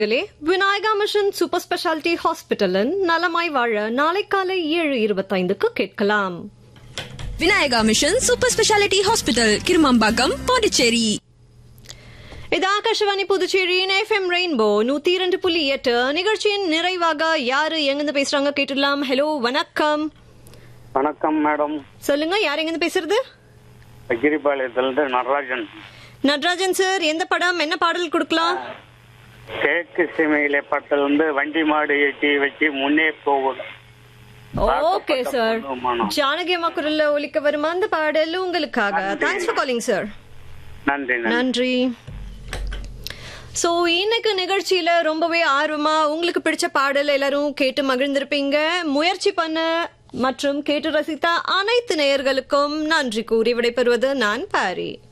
நேயர்களே, Vinayaka mission super speciality ஹாஸ்பிட்டலின் நலமாய் வாழ நாளை காலை ஏழு இருபத்தைந்துக்கு கேட்கலாம் Vinayaka mission super speciality hospital Kirumampakkam Pondicherry இது ஆகாஷவாணி புதுச்சேரியின் எஃப்எம் ரெயின்போ நூத்தி இரண்டு புள்ளி எட்டு நிகழ்ச்சியின் நிறைவாக யாரு எங்கிருந்து பேசுறாங்க கேட்டுடலாம் ஹலோ வணக்கம் வணக்கம் மேடம் சொல்லுங்க யார் எங்கிருந்து பேசுறது அகிரிபாளையத்திலிருந்து நடராஜன் நடராஜன் சார் எந்த படம் என்ன பாடல் கொடுக்கலாம் கிழக்கு சீமையிலே பட்டல் வந்து வண்டி மாடு ஏற்றி வச்சு முன்னே போகும் ஓகே சார் பொண்ணுமானம். ஜானகி அம்மா குரல்ல ஒலிக்க வருமா அந்த பாடல் உங்களுக்காக தேங்க்ஸ் ஃபார் காலிங் சார் நன்றி நன்றி நன்றி சோ இன்னைக்கு நிகழ்ச்சியில ரொம்பவே ஆர்வமா உங்களுக்கு பிடிச்ச பாடல் எல்லாரும் கேட்டு மகிழ்ந்திருப்பீங்க முயற்சி பண்ண மற்றும் கேட்டு ரசித்த அனைத்து நேயர்களுக்கும் நன்றி கூறி விடைபெறுவது நான் பாரி